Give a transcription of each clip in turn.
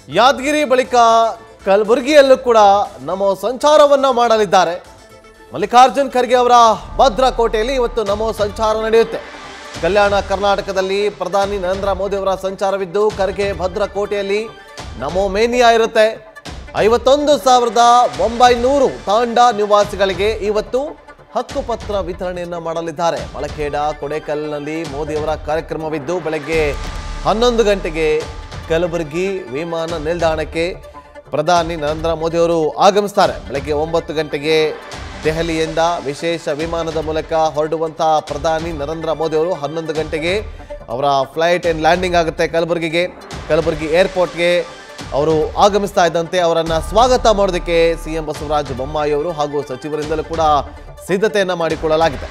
ಯಾದಗಿರಿ ಬಳಿಕ ಕಲಬುರಗಿಯಲ್ಲೂ ಕೂಡ ನಮೋ ಸಂಚಾರವನ್ನ ಮಾಡಲಿದ್ದಾರೆ ಮಲ್ಲಿಕಾರ್ಜುನ್ ಖರ್ಗೆ ಅವರ ಭದ್ರಕೋಟೆಯಲ್ಲಿ ಇವತ್ತು ನಮೋ ಸಂಚಾರ ನಡೆಯುತ್ತೆ ಕಲ್ಯಾಣ ಕರ್ನಾಟಕದಲ್ಲಿ ಪ್ರಧಾನಿ ನರೇಂದ್ರ ಮೋದಿ ಅವರ ಸಂಚಾರವಿದ್ದು ಖರ್ಗೆ ಭದ್ರಕೋಟೆಯಲ್ಲಿ ನಮೋ ಮೇನಿಯಾ ಇರುತ್ತೆ ಐವತ್ತೊಂದು ಸಾವಿರದ ಒಂಬೈನೂರು ತಾಂಡಾ ನಿವಾಸಿಗಳಿಗೆ ಇವತ್ತು ಹಕ್ಕುಪತ್ರ ವಿತರಣೆಯನ್ನ ಮಾಡಲಿದ್ದಾರೆ ಮಳಖೇಡ ಕೊಡೇಕಲ್ನಲ್ಲಿ ಮೋದಿಯವರ ಕಾರ್ಯಕ್ರಮವಿದ್ದು ಬೆಳಗ್ಗೆ ಹನ್ನೊಂದು ಗಂಟೆಗೆ ಕಲಬುರಗಿ ವಿಮಾನ ನಿಲ್ದಾಣಕ್ಕೆ ಪ್ರಧಾನಿ ನರೇಂದ್ರ ಮೋದಿ ಅವರು ಆಗಮಿಸ್ತಾರೆ ಬೆಳಗ್ಗೆ ಒಂಬತ್ತು ಗಂಟೆಗೆ ದೆಹಲಿಯಿಂದ ವಿಶೇಷ ವಿಮಾನದ ಮೂಲಕ ಹೊರಡುವಂಥ ಪ್ರಧಾನಿ ನರೇಂದ್ರ ಮೋದಿ ಅವರು ಹನ್ನೊಂದು ಗಂಟೆಗೆ ಅವರ ಫ್ಲೈಟ್ ಏನು ಲ್ಯಾಂಡಿಂಗ್ ಆಗುತ್ತೆ ಕಲಬುರಗಿಗೆ ಕಲಬುರಗಿ ಏರ್ಪೋರ್ಟ್ಗೆ ಅವರು ಆಗಮಿಸ್ತಾ ಇದ್ದಂತೆ ಅವರನ್ನ ಸ್ವಾಗತ ಮಾಡೋದಕ್ಕೆ ಸಿ ಎಂ ಬಸವರಾಜ ಬೊಮ್ಮಾಯಿ ಅವರು ಹಾಗೂ ಸಚಿವರಿಂದಲೂ ಕೂಡ ಸಿದ್ಧತೆಯನ್ನ ಮಾಡಿಕೊಳ್ಳಲಾಗಿದೆ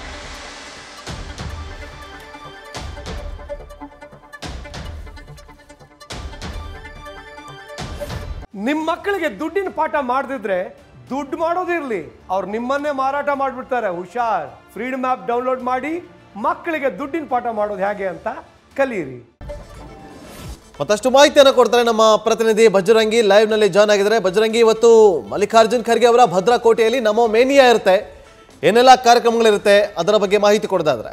ನಿಮ್ಮ ಮಕ್ಕಳಿಗೆ ದುಡ್ಡಿನ ಪಾಠ ಮಾಡದಿದ್ರೆ ದುಡ್ಡು ಮಾಡೋದಿರ್ಲಿ ಅವ್ರು ನಿಮ್ಮನ್ನೇ ಮಾರಾಟ ಮಾಡಿಬಿಡ್ತಾರೆ ಹುಷಾರ್ ಫ್ರೀಡಮ್ ಆ್ಯಪ್ ಡೌನ್ಲೋಡ್ ಮಾಡಿ ಮಕ್ಕಳಿಗೆ ದುಡ್ಡಿನ ಪಾಠ ಮಾಡೋದು ಹೇಗೆ ಅಂತ ಕಲೀರಿ ಮತ್ತಷ್ಟು ಮಾಹಿತಿಯನ್ನು ಕೊಡ್ತಾರೆ ನಮ್ಮ ಪ್ರತಿನಿಧಿ ಬಜರಂಗಿ ಲೈವ್ ನಲ್ಲಿ ಜಾಯ್ನ್ ಆಗಿದ್ದಾರೆ ಬಜರಂಗಿ ಇವತ್ತು ಮಲ್ಲಿಕಾರ್ಜುನ್ ಖರ್ಗೆ ಅವರ ಭದ್ರಕೋಟೆಯಲ್ಲಿ ನಮೋ ಮೇನಿಯಾ ಇರುತ್ತೆ ಏನೆಲ್ಲ ಕಾರ್ಯಕ್ರಮಗಳಿರುತ್ತೆ ಅದರ ಬಗ್ಗೆ ಮಾಹಿತಿ ಕೊಡೋದಾದ್ರೆ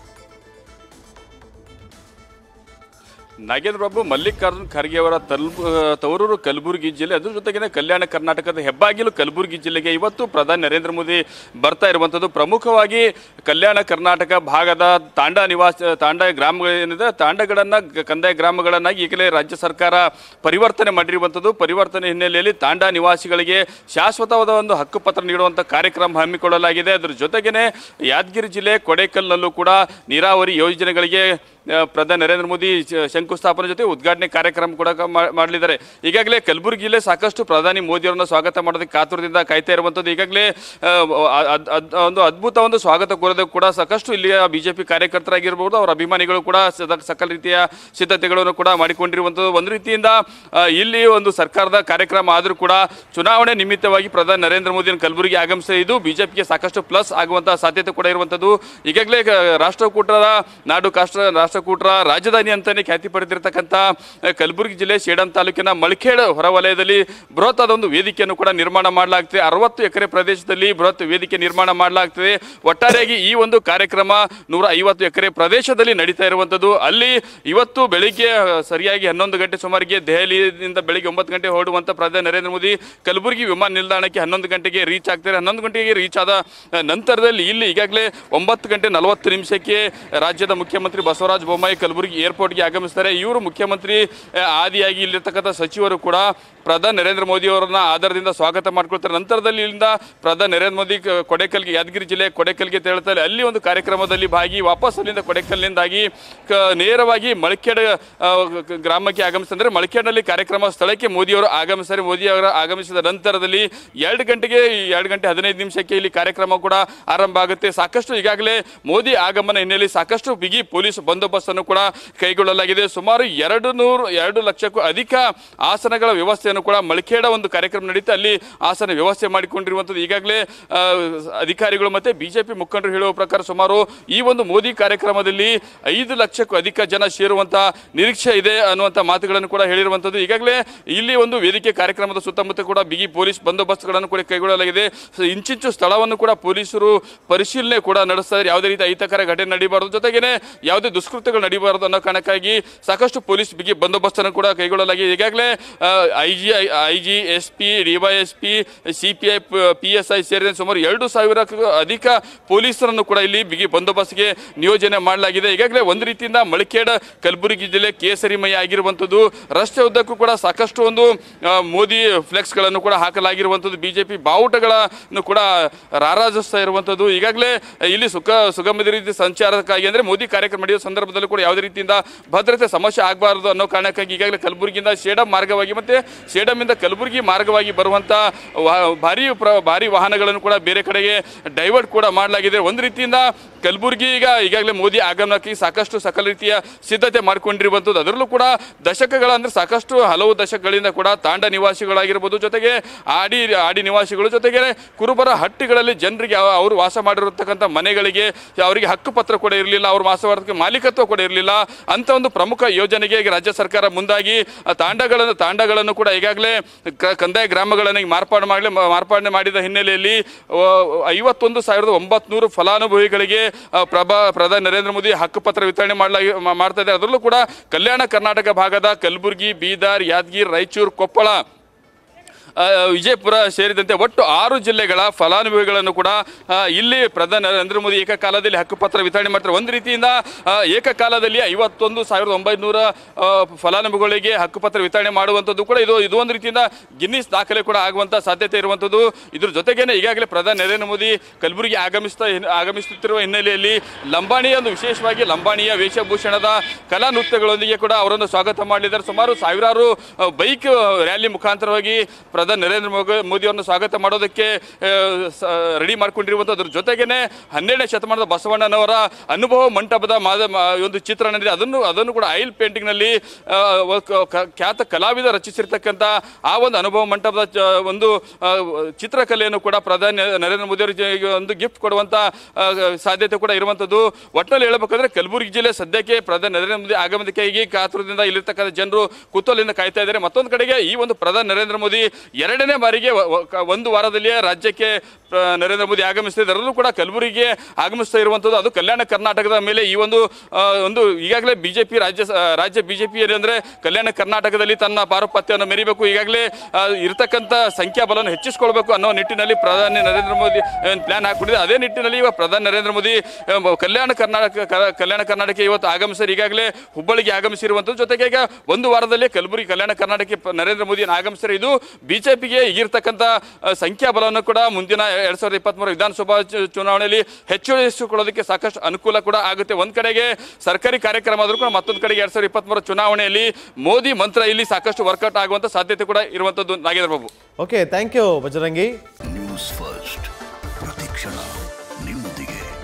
ನಾಗೇಂದ್ರ ಬಾಬು ಮಲ್ಲಿಕಾರ್ಜುನ್ ಖರ್ಗೆ ಅವರ ತಲ್ ತವರೂರು ಕಲಬುರಗಿ ಜಿಲ್ಲೆ ಅದ್ರ ಜೊತೆಗೆ ಕಲ್ಯಾಣ ಕರ್ನಾಟಕದ ಹೆಬ್ಬಾಗಿಲು ಕಲಬುರಗಿ ಜಿಲ್ಲೆಗೆ ಇವತ್ತು ಪ್ರಧಾನಿ ನರೇಂದ್ರ ಮೋದಿ ಬರ್ತಾ ಇರುವಂಥದ್ದು ಪ್ರಮುಖವಾಗಿ ಕಲ್ಯಾಣ ಕರ್ನಾಟಕ ಭಾಗದ ತಾಂಡ ನಿವಾಸ ತಾಂಡ ಗ್ರಾಮಗಳೇನಿದೆ ತಾಂಡಗಳನ್ನು ಕಂದಾಯ ಗ್ರಾಮಗಳನ್ನಾಗಿ ಈಗಲೇ ರಾಜ್ಯ ಸರ್ಕಾರ ಪರಿವರ್ತನೆ ಮಾಡಿರುವಂಥದ್ದು ಪರಿವರ್ತನೆ ಹಿನ್ನೆಲೆಯಲ್ಲಿ ತಾಂಡ ನಿವಾಸಿಗಳಿಗೆ ಶಾಶ್ವತವಾದ ಒಂದು ಹಕ್ಕುಪತ್ರ ನೀಡುವಂಥ ಕಾರ್ಯಕ್ರಮ ಹಮ್ಮಿಕೊಳ್ಳಲಾಗಿದೆ ಅದ್ರ ಜೊತೆಗೇನೆ ಯಾದಗಿರಿ ಜಿಲ್ಲೆ ಕೊಡೇಕಲ್ನಲ್ಲೂ ಕೂಡ ನೀರಾವರಿ ಯೋಜನೆಗಳಿಗೆ ಆ, ಪ್ರಧಾನಿ ನರೇಂದ್ರ ಮೋದಿ ಶ್- ಶಂಕುಸ್ಥಾಪನೆ ಜೊತೆ ಉದ್ಘಾಟನೆ ಕಾರ್ಯಕ್ರಮ ಕೂಡ ಕ- ಮಾ- ಮಾಡಲಿದ್ದಾರೆ ಈಗಾಗಲೇ ಕಲಬುರಗಿ ಜಿಲ್ಲೆ ಸಾಕಷ್ಟು ಪ್ರಧಾನಿ ಮೋದಿ ಅವರನ್ನ ಸ್ವಾಗತ ಮಾಡೋದಕ್ಕೆ ಕಾತುರದಿಂದ ಕಾಯ್ತಾ ಇರುವಂಥದ್ದು ಈಗಾಗಲೇ ಆ, ಅದ್- ಅದ್- ಒಂದು ಅದ್ಭುತ ಒಂದು ಸ್ವಾಗತ ಕೋರೋದಕ್ಕೆ ಕೂಡ ಸಾಕಷ್ಟು ಇಲ್ಲಿಯ ಬಿಜೆಪಿ ಕಾರ್ಯಕರ್ತರಾಗಿರ್ಬೋದು ಅವರ ಅಭಿಮಾನಿಗಳು ಕೂಡ ಸದ- ಸಕಲ ರೀತಿಯ ಸಿದ್ಧತೆಗಳನ್ನು ಕೂಡ ಮಾಡಿಕೊಂಡಿರುವಂಥದ್ದು ಒಂದು ರೀತಿಯಿಂದ ಆ, ಇಲ್ಲಿ ಒಂದು ಸರ್ಕಾರದ ಕಾರ್ಯಕ್ರಮ ಆದರೂ ಕೂಡ ಚುನಾವಣೆ ನಿಮಿತ್ತವಾಗಿ ಪ್ರಧಾನಿ ನರೇಂದ್ರ ಮೋದಿ ಕಲಬುರಗಿ ಆಗಮಿಸಿದ ಇದು ಬಿಜೆಪಿಗೆ ಸಾಕಷ್ಟು ಪ್ಲಸ್ ಆಗುವಂತಹ ಸಾಧ್ಯತೆ ಕೂಡ ಇರುವಂಥದ್ದು ಈಗಾಗಲೇ ಕ- ರಾಷ್ಟ್ರಕೂಟರ ನಾಡು ಕಾಷ್ಟ್ರ ರಾಷ್ಟ್ರಕೂಟರ ರಾಜಧಾನಿ ಅಂತಾನೆ ಖ್ಯಾತಿ ಪಡೆದಿರತಕ್ಕಂಥ ಆ, ಕಲಬುರಗಿ ಜಿಲ್ಲೆ ಸೇಡಂ ತಾಲೂಕಿನ ಮಳಖೇಡ್ ಹೊರವಲಯದಲ್ಲಿ ಬೃಹತ್ ಆದ ಒಂದು ವೇದಿಕೆಯನ್ನು ಕೂಡ ನಿರ್ಮಾಣ ಮಾಡಲಾಗ್ತದೆ ಅರವತ್ತು ಎಕರೆ ಪ್ರದೇಶದಲ್ಲಿ ಬೃಹತ್ ವೇದಿಕೆ ನಿರ್ಮಾಣ ಮಾಡಲಾಗ್ತದೆ ಒಟ್ಟಾರೆಯಾಗಿ ಈ ಒಂದು ಕಾರ್ಯಕ್ರಮ ನೂರ ಐವತ್ತು ಎಕರೆ ಪ್ರದೇಶದಲ್ಲಿ ನಡೀತಾ ಇರುವಂಥದ್ದು ಅಲ್ಲಿ ಇವತ್ತು ಬೆಳಿಗ್ಗೆ ಆ, ಸರಿಯಾಗಿ ಹನ್ನೊಂದು ಗಂಟೆ ಸುಮಾರಿಗೆ ದೆಹಲಿಯಿಂದ ಬೆಳಿಗ್ಗೆ ಒಂಬತ್ತು ಗಂಟೆ ಹೊರಡುವಂಥ ಪ್ರಧಾನಿ ನರೇಂದ್ರ ಮೋದಿ ಕಲಬುರಗಿ ವಿಮಾನ ನಿಲ್ದಾಣಕ್ಕೆ ಹನ್ನೊಂದು ಗಂಟೆಗೆ ರೀಚ್ ಆಗ್ತಾರೆ ಹನ್ನೊಂದು ಗಂಟೆಗೆ ರೀಚ್ ಆದ ಆ, ನಂತರದಲ್ಲಿ ಇಲ್ಲಿ ಈಗಾಗಲೇ ಒಂಬತ್ತು ಗಂಟೆ ನಲವತ್ತು ನಿಮಿಷಕ್ಕೆ ರಾಜ್ಯದ ಮುಖ್ಯಮಂತ್ರಿ ಬಸವರಾಜ ಬೊಮ್ಮಾಯಿ ಕಲಬುರಗಿ ಏರ್ಪೋರ್ಟ್ಗೆ ಆಗಮಿಸ್ತಾರೆ ಇವರು ಮುಖ್ಯಮಂತ್ರಿ ಆ, ಆದಿಯಾಗಿ ಇಲ್ಲಿರ್ತಕ್ಕಂಥ ಸಚಿವರು ಕೂಡ ಪ್ರಧಾನಿ ನರೇಂದ್ರ ಮೋದಿ ಅವರನ್ನ ಆಧಾರದಿಂದ ಸ್ವಾಗತ ಮಾಡ್ಕೊಳ್ತಾರೆ ನಂತರದಲ್ಲಿ ಇಲ್ಲಿಂದ ಪ್ರಧಾನಿ ನರೇಂದ್ರ ಮೋದಿ ಕ- ಕೊಡೇಕಲ್ಗೆ ಯಾದಗಿರಿ ಜಿಲ್ಲೆ ಕೊಡೇಕಲ್ಗೆ ತೆರಳುತ್ತಾರೆ ಅಲ್ಲಿ ಒಂದು ಕಾರ್ಯಕ್ರಮದಲ್ಲಿ ಭಾಗಿ ವಾಪಸ್ ಅಲ್ಲಿಂದ ಕೊಡೇಕಲ್ನಿಂದಾಗಿ ಕ ನೇರವಾಗಿ ಮಳಖೇಡ್ ಆ, ಗ- ಗ್ರಾಮಕ್ಕೆ ಆಗಮಿಸ್ತಂದ್ರೆ ಮಳಖೇಡ್ನಲ್ಲಿ ಕಾರ್ಯಕ್ರಮ ಸ್ಥಳಕ್ಕೆ ಮೋದಿ ಅವರು ಆಗಮಿಸ್ತಾರೆ ಮೋದಿ ಅವರ ಆಗಮಿಸಿದ ನಂತರದಲ್ಲಿ ಎರಡು ಗಂಟೆಗೆ ಎರಡು ಗಂಟೆ ಹದಿನೈದು ನಿಮಿಷಕ್ಕೆ ಇಲ್ಲಿ ಕಾರ್ಯಕ್ರಮ ಕೂಡ ಆರಂಭ ಆಗುತ್ತೆ ಸಾಕಷ್ಟು ಈಗಾಗಲೇ ಮೋದಿ ಆಗಮನ ಹಿನ್ನೆಲೆಯಲ್ಲಿ ಸಾಕಷ್ಟು ಬಿಗಿ ಪೊಲೀಸ್ ಬಂದೋಬಸ್ತನ್ನು ಕೂಡ ಕೈಗೊಳ್ಳಲಾಗಿದೆ ಸುಮಾರು ಎರಡು ನೂರು ಎರಡು ಲಕ್ಷಕ್ಕೂ ಅಧಿಕ ಆಸನಗಳ ವ್ಯವಸ್ಥೆಯನ್ನು ಕೂಡ ಮಳಖೇಡ ಒಂದು ಕಾರ್ಯಕ್ರಮ ನಡೀತಾ ಅಲ್ಲಿ ಆಸನ ವ್ಯವಸ್ಥೆ ಮಾಡಿಕೊಂಡಿರುವಂಥದ್ದು ಈಗಾಗಲೇ ಆ, ಅಧಿಕಾರಿಗಳು ಮತ್ತೆ ಬಿಜೆಪಿ ಮುಖಂಡರು ಹೇಳುವ ಪ್ರಕಾರ ಸುಮಾರು ಈ ಒಂದು ಮೋದಿ ಕಾರ್ಯಕ್ರಮದಲ್ಲಿ ಐದು ಲಕ್ಷಕ್ಕೂ ಅಧಿಕ ಜನ ಸೇರುವಂತ ನಿರೀಕ್ಷೆ ಇದೆ ಅನ್ನುವಂಥ ಮಾತುಗಳನ್ನು ಕೂಡ ಹೇಳಿರುವಂಥದ್ದು ಈಗಾಗಲೇ ಇಲ್ಲಿ ಒಂದು ವೇದಿಕೆ ಕಾರ್ಯಕ್ರಮದ ಸುತ್ತಮುತ್ತ ಕೂಡ ಬಿಗಿ ಪೊಲೀಸ್ ಬಂದೋಬಸ್ತ್ಗಳನ್ನು ಕೂಡ ಕೈಗೊಳ್ಳಲಾಗಿದೆ ಸೊ ಇಂಚಿಂಚು ಸ್ಥಳವನ್ನು ಕೂಡ ಪೊಲೀಸರು ಪರಿಶೀಲನೆ ಕೂಡ ನಡೆಸ್ತಾ ಇದ್ದಾರೆ ಯಾವುದೇ ರೀತಿ ಅಹಿತಕರ ಘಟನೆ ನಡೀಬಾರದು ಜೊತೆಗೇನೆ ಯಾವುದೇ ದುಷ್ಕೃತ್ಯಗಳು ನಡೀಬಾರದು ಅನ್ನೋ ಕಾರಣಕ್ಕಾಗಿ ಸಾಕಷ್ಟು ಪೊಲೀಸ್ ಬಿಗಿ ಬಂದೋಬಸ್ತನ್ನು ಕೂಡ ಕೈಗೊಳ್ಳಲಾಗಿದೆ ಈಗಾಗಲೇ I G I G S P DYSP C P I P S I ಸೇರಿದಂತೆ ಸುಮಾರು ಎರಡು ಸಾವಿರಕ್ಕೂ ಅಧಿಕ ಪೊಲೀಸರನ್ನು ಕೂಡ ಇಲ್ಲಿ ಬಿಗಿ ಬಂದೋಬಸ್ತ್ಗೆ ನಿಯೋಜನೆ ಮಾಡಲಾಗಿದೆ ಈಗಾಗಲೇ ಒಂದು ರೀತಿಯಿಂದ ಮಳಖೇಡ್ ಕಲಬುರಗಿ ಜಿಲ್ಲೆ ಕೇಸರಿಮಯ ಆಗಿರುವಂಥದ್ದು ರಸ್ತೆ ಉದ್ದಕ್ಕೂ ಕೂಡ ಸಾಕಷ್ಟು ಒಂದು ಆ, ಮೋದಿ ಫ್ಲೆಕ್ಸ್ಗಳನ್ನು ಕೂಡ ಹಾಕಲಾಗಿರುವಂಥದ್ದು ಬಿಜೆಪಿ ಬಾವುಟಗಳನ್ನು ಕೂಡ ರಾರಾಜಿಸ್ತಾ ಇರುವಂಥದ್ದು ಈಗಾಗಲೇ ಇಲ್ಲಿ ಸುಖ ಸುಗಮದ ರೀತಿ ಸಂಚಾರಕ್ಕಾಗಿ ಅಂದರೆ ಮೋದಿ ಕಾರ್ಯಕ್ರಮ ನಡೆಯುವ ಸಂದರ್ಭದಲ್ಲೂ ಕೂಡ ಯಾವುದೇ ರೀತಿಯಿಂದ ಭದ್ರತೆ ಸಮಸ್ಯೆ ಆಗಬಾರದು ಅನ್ನೋ ಕಾರಣಕ್ಕಾಗಿ ಈಗಾಗಲೇ ಕಲಬುರಗಿಯಿಂದ ಸೇಡಂ ಮಾರ್ಗವಾಗಿ ಮತ್ತೆ ಸೇಡಂನಿಂದ ಕಲಬುರಗಿ ಮಾರ್ಗವಾಗಿ ಬರುವಂಥ ವಾ- ಭಾರಿ ಪ್ರ ಭಾರಿ ವಾಹನಗಳನ್ನು ಕೂಡ ಬೇರೆ ಕಡೆಗೆ ಡೈವರ್ಟ್ ಕೂಡ ಮಾಡಲಾಗಿದೆ ಒಂದು ರೀತಿಯಿಂದ ಕಲಬುರಗಿ ಈಗ ಈಗಾಗಲೇ ಮೋದಿ ಆಗಮನಕ್ಕೆ ಸಾಕಷ್ಟು ಸಕಲ ರೀತಿಯ ಸಿದ್ಧತೆ ಮಾಡಿಕೊಂಡಿರುವಂಥದ್ದು ಅದರಲ್ಲೂ ಕೂಡ ದಶಕಗಳ ಅಂದ್ರೆ ಸಾಕಷ್ಟು ಹಲವು ದಶಕಗಳಿಂದ ಕೂಡ ತಾಂಡ ನಿವಾಸಿಗಳಾಗಿರ್ಬೋದು ಜೊತೆಗೆ ಆಡಿ ಆಡಿ ನಿವಾಸಿಗಳು ಜೊತೆಗೆ ಕುರುಬರ ಹಟ್ಟಿಗಳಲ್ಲಿ ಜನರಿಗೆ ಅವ- ಅವರು ವಾಸ ಮಾಡಿರತಕ್ಕಂಥ ಮನೆಗಳಿಗೆ ಅವರಿಗೆ ಹಕ್ಕು ಪತ್ರ ಕೂಡ ಇರಲಿಲ್ಲ ಅವರು ವಾಸ ಮಾಡೋದಕ್ಕೆ ಮಾಲೀಕತ್ವ ಮಹತ್ವ ಕೂಡ ಇರಲಿಲ್ಲ ಅಂತ ಒಂದು ಪ್ರಮುಖ ಯೋಜನೆಗೆ ಈಗ ರಾಜ್ಯ ಸರ್ಕಾರ ಮುಂದಾಗಿ ಆ ತಾಂಡಗಳನ್ನು ತಾಂಡಗಳನ್ನು ಕೂಡ ಈಗಾಗಲೇ ಕ- ಕಂದಾಯ ಗ್ರಾಮಗಳನ್ನು ಈಗ ಮಾರ್ಪಾಡು ಮಾಡಲಿ ಮಾರ್ಪಾಡಣೆ ಮಾಡಿದ ಹಿನ್ನೆಲೆಯಲ್ಲಿ ಆ, ಐವತ್ತೊಂದು ಸಾವಿರದ ಒಂಬತ್ನೂರು ಫಲಾನುಭವಿಗಳಿಗೆ ಆ, ಪ್ರಭಾ ಪ್ರಧಾನಿ ನರೇಂದ್ರ ಮೋದಿ ಹಕ್ಕುಪತ್ರ ವಿತರಣೆ ಮಾಡಲಾಗಿ ಮಾ- ಮಾಡ್ತಾ ಇದ್ದಾರೆ ಅದರಲ್ಲೂ ಕೂಡ ಕಲ್ಯಾಣ ಕರ್ನಾಟಕ ಭಾಗದ ಕಲಬುರಗಿ ಬೀದರ್ ಯಾದಗಿರಿ ರಾಯಚೂರು ಕೊಪ್ಪಳ ಆ, ವಿಜಯಪುರ ಸೇರಿದಂತೆ ಒಟ್ಟು ಆರು ಜಿಲ್ಲೆಗಳ ಫಲಾನುಭವಿಗಳನ್ನು ಕೂಡ ಆ, ಇಲ್ಲಿ ಪ್ರಧಾನಿ ನರೇಂದ್ರ ಮೋದಿ ಏಕಕಾಲದಲ್ಲಿ ಹಕ್ಕುಪತ್ರ ವಿತರಣೆ ಮಾಡ್ತಾರೆ ಒಂದು ರೀತಿಯಿಂದ ಆ, ಏಕಕಾಲದಲ್ಲಿ ಐವತ್ತೊಂದು ಸಾವಿರದ ಒಂಬೈನೂರ ಆ, ಫಲಾನುಭವಿಗಳಿಗೆ ಹಕ್ಕುಪತ್ರ ವಿತರಣೆ ಮಾಡುವಂಥದ್ದು ಕೂಡ ಇದು ಇದು ಒಂದು ರೀತಿಯಿಂದ ಗಿನ್ನಿಸ್ ದಾಖಲೆ ಕೂಡ ಆಗುವಂಥ ಸಾಧ್ಯತೆ ಇರುವಂಥದ್ದು ಇದ್ರ ಜೊತೆಗೇನೆ ಈಗಾಗಲೇ ಪ್ರಧಾನಿ ನರೇಂದ್ರ ಮೋದಿ ಕಲಬುರಗಿ ಆಗಮಿಸ್ತಾ ಆಗಮಿಸುತ್ತಿರುವ ಹಿನ್ನೆಲೆಯಲ್ಲಿ ಲಂಬಾಣಿಯ ಒಂದು ವಿಶೇಷವಾಗಿ ಲಂಬಾಣಿಯ ವೇಷಭೂಷಣದ ಕಲಾ ನೃತ್ಯಗಳೊಂದಿಗೆ ಕೂಡ ಅವರನ್ನು ಸ್ವಾಗತ ಮಾಡಲಿದ್ದಾರೆ ಸುಮಾರು ಸಾವಿರಾರು ಆ, ಬೈಕ್ ರ್ಯಾಲಿ ಮುಖಾಂತರವಾಗಿ ಪ್ರಧಾನಿ ನರೇಂದ್ರ ಮೋದಿ ಮೋದಿಯವರನ್ನು ಸ್ವಾಗತ ಮಾಡೋದಕ್ಕೆ ರೆಡಿ ಮಾಡ್ಕೊಂಡಿರುವಂಥದ್ರ ಜೊತೆಗೇನೆ ಹನ್ನೆರಡನೇ ಶತಮಾನದ ಬಸವಣ್ಣನವರ ಅನುಭವ ಮಂಟಪದ ಮಾದ ಮಾ- ಒಂದು ಚಿತ್ರಣ ಇದೆ ಅದನ್ನು ಅದನ್ನು ಕೂಡ ಆಯಿಲ್ ಪೇಂಟಿಂಗ್ನಲ್ಲಿ ಆ, ವ- ಕ- ಕ- ಖ್ಯಾತ ಕಲಾವಿದ ರಚಿಸಿರ್ತಕ್ಕಂಥ ಆ ಒಂದು ಅನುಭವ ಮಂಟಪದ ಚ- ಒಂದು ಆ, ಚಿತ್ರಕಲೆಯನ್ನು ಕೂಡ ಪ್ರಧಾನಿ ನರೇಂದ್ರ ಮೋದಿ ಅವರಿಗೆ ಒಂದು ಗಿಫ್ಟ್ ಕೊಡುವಂತ ಆ, ಸಾಧ್ಯತೆ ಕೂಡ ಇರುವಂಥದ್ದು ಒಟ್ಟಿನಲ್ಲಿ ಹೇಳ್ಬೇಕಂದ್ರೆ ಕಲಬುರಗಿ ಜಿಲ್ಲೆ ಸದ್ಯಕ್ಕೆ ಪ್ರಧಾನಿ ನರೇಂದ್ರ ಮೋದಿ ಆಗಮನಕ್ಕಾಗಿ ಕಾತುರದಿಂದ ಇಲ್ಲಿರ್ತಕ್ಕಂಥ ಜನರು ಕುತೂಹಲದಿಂದ ಕಾಯ್ತಾ ಇದ್ದಾರೆ ಮತ್ತೊಂದು ಕಡೆಗೆ ಈ ಒಂದು ಪ್ರಧಾನಿ ನರೇಂದ್ರ ಮೋದಿ ಎರಡನೇ ಬಾರಿಗೆ ವ- ವ- ಕ- ಒಂದು ವಾರದಲ್ಲಿಯೇ ರಾಜ್ಯಕ್ಕೆ ಪ್ರ- ನರೇಂದ್ರ ಮೋದಿ ಆಗಮಿಸ್ತಿದ್ದಾರೆ ಅದರಲ್ಲೂ ಕೂಡ ಕಲಬುರಗಿಗೆ ಆಗಮಿಸ್ತಾ ಇರುವಂಥದ್ದು ಅದು ಕಲ್ಯಾಣ ಕರ್ನಾಟಕದ ಮೇಲೆ ಈ ಒಂದು ಆ, ಒಂದು ಈಗಾಗಲೇ ಬಿಜೆಪಿ ರಾಜ್ಯ ಸ- ರಾಜ್ಯ ಬಿಜೆಪಿ ಏನಂದ್ರೆ ಕಲ್ಯಾಣ ಕರ್ನಾಟಕದಲ್ಲಿ ತನ್ನ ಪಾರುಪತ್ಯವನ್ನು ಮೆರಿಬೇಕು ಈಗಾಗಲೇ ಆ, ಇರತಕ್ಕಂಥ ಸಂಖ್ಯಾಬಲವನ್ನು ಹೆಚ್ಚಿಸಿಕೊಳ್ಬೇಕು ಅನ್ನೋ ನಿಟ್ಟಿನಲ್ಲಿ ಪ್ರಧಾನಿ ನರೇಂದ್ರ ಮೋದಿ ಪ್ಲಾನ್ ಹಾಕೊಂಡಿದೆ ಅದೇ ನಿಟ್ಟಿನಲ್ಲಿ ಇವಾಗ ಪ್ರಧಾನಿ ನರೇಂದ್ರ ಮೋದಿ ಆ, ಮ- ಕಲ್ಯಾಣ ಕರ್ನಾಟಕ ಕ- ಕಲ್ಯಾಣ ಕರ್ನಾಟಕ ಇವತ್ತು ಆಗಮಿಸಿದ್ರೆ ಈಗಾಗಲೇ ಹುಬ್ಬಳ್ಳಿಗೆ ಆಗಮಿಸಿರುವಂಥದ್ದು ಜೊತೆಗೆ ಈಗ ಒಂದು ವಾರದಲ್ಲೇ ಕಲಬುರಗಿ ಕಲ್ಯಾಣ ಕರ್ನಾಟಕಕ್ಕೆ ಪ- ನರೇಂದ್ರ ಮೋದಿ ಆಗಮಿಸಿದ್ರೆ ಇದು ಬಿಜೆಪಿಗೆ ಈಗಿರ್ತಕ್ಕಂಥ ಆ, ಸಂಖ್ಯಾಬಲವನ್ನು ಕೂಡ ಮುಂದಿನ ಎರಡ್ ಸಾವಿರದ ಇಪ್ಪತ್ಮೂರು ವಿಧಾನಸಭಾ ಚು- ಚುನಾವಣೆಯಲ್ಲಿ ಹೆಚ್ಚಿಸಿಕೊಳ್ಳೋದಕ್ಕೆ ಸಾಕಷ್ಟು ಅನುಕೂಲ ಕೂಡ ಆಗುತ್ತೆ ಒಂದ್ ಕಡೆಗೆ ಸರ್ಕಾರಿ ಕಾರ್ಯಕ್ರಮ ಆದ್ರೂ ಕೂಡ ಮತ್ತೊಂದು ಕಡೆಗೆ ಎರಡ್ ಸಾವಿರದ ಇಪ್ಪತ್ಮೂರು ಚುನಾವಣೆಯಲ್ಲಿ ಮೋದಿ ಮಂತ್ರ ಇಲ್ಲಿ ಸಾಕಷ್ಟು ವರ್ಕೌಟ್ ಆಗುವಂತ ಸಾಧ್ಯತೆ ಕೂಡ ಇರುವಂತದ್ದು Nagendra Babu okay thank you Bajarangi News First ಪ್ರತಿಕ್ಷಣ ನಿಮ್ಮೊಂದಿಗೆ